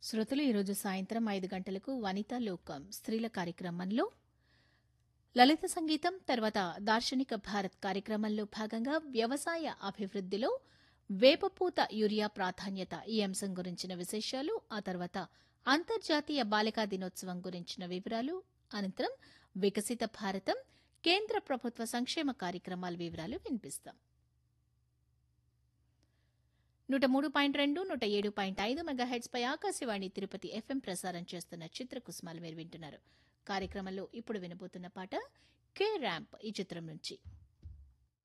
శ్రోతలు ఈరోజు సాయంత్రం ఐదు గంటలకు వనితా లోకం స్త్రీల కార్యక్రమంలో లలిత సంగీతం తర్వాత దార్శనిక భారత్ కార్యక్రమంలో భాగంగా వ్యవసాయ అభివృద్ధిలో వేపపూత యూరియా ప్రాధాన్యత ఈ అంశం గురించిన విశేషాలు ఆ తర్వాత అంతర్జాతీయ బాలికా దినోత్సవం గురించిన వివరాలు అనంతరం వికసిత భారతం కేంద్ర ప్రభుత్వ సంక్షేమ కార్యక్రమాల వివరాలు వినిపిస్తాం నూట మూడు పాయింట్ రెండు నూట ఏడు పాయింట్ ఐదు మెగాహెడ్స్ పై ఆకాశవాణి తిరుపతి ఎఫ్ఎం ప్రసారం చేస్తున్న చిత్ర కుసుమాలు మీరు వింటున్నారు కార్యక్రమంలో ఇప్పుడు వినబోతున్న పాట కే ర్యాంప్ ఈ చిత్రం నుంచి